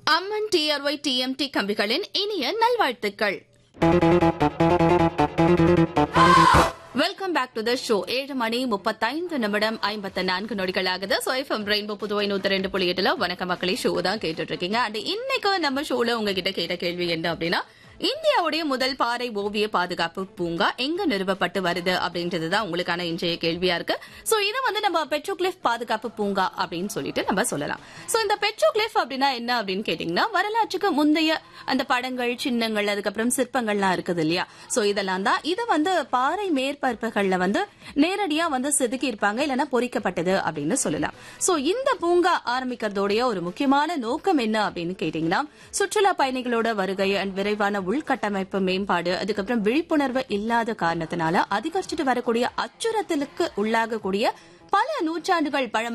அம்மன் TRY TMT கம்பிகளின் இனிய நல்வாழ்த்துக்கள் welcome back to the show ஏழு மணி முப்பத்தைந்து நிமிடம் ஐம்பத்தி நான்கு நொடிகள் ஆகுது சோ எஃப்எம் ரெயின்போ புதுவை நூத்தி ரெண்டு புள்ளி எட்டுல வணக்க மக்களே ஷோ தான் கேட்டுட்டு இருக்கீங்க அண்ட் இன்னைக்கு நம்ம ஷோல உங்ககிட்ட கேட்ட கேள்வி என்ன அப்படின்னா இந்தியாவுடைய முதல் பாறை ஓவிய பாதுகாப்பு பூங்கா எங்க நிறுவப்பட்டு வருது அப்படின்றது தான் உங்களுக்கான இன்றைய கேள்வியா இருக்கு சோ இதை வந்து நம்ம பெட்ரோக்ளிஃப் பாதுகாப்பு பூங்கா அப்படின்னு சொல்லிட்டு நம்ம சொல்லலாம் சோ இந்த பெட்ரோக்ளிஃப் அப்படின்னா என்ன அப்படின்னு கேட்டீங்கன்னா வரலாற்றுக்கு முந்தைய அந்த படங்கள் சின்னங்கள் அதுக்கப்புறம் சிற்பங்கள்லாம் இருக்குது இல்லையா சோ இதெல்லாம் தான் இது வந்து பாறை மேற்பரப்புகள்ல வந்து நேரடியா வந்து செதுக்கி இருப்பாங்க இல்லைன்னா பொறிக்கப்பட்டது அப்படின்னு சொல்லலாம் சோ இந்த பூங்கா ஆரம்பிக்கிறதோடைய ஒரு முக்கியமான நோக்கம் என்ன அப்படின்னு கேட்டீங்கன்னா சுற்றுலா பயணிகளோட வருகை அண்ட் விரைவான உள்கட்டமைப்பு மேம்பாடு அதுக்கப்புறம் விழிப்புணர்வு இல்லாத காரணத்தினால அதிகரிச்சுட்டு வரக்கூடிய அச்சுறுத்தலுக்கு உள்ளாகக்கூடிய பல நூற்றாண்டுகள் பழமை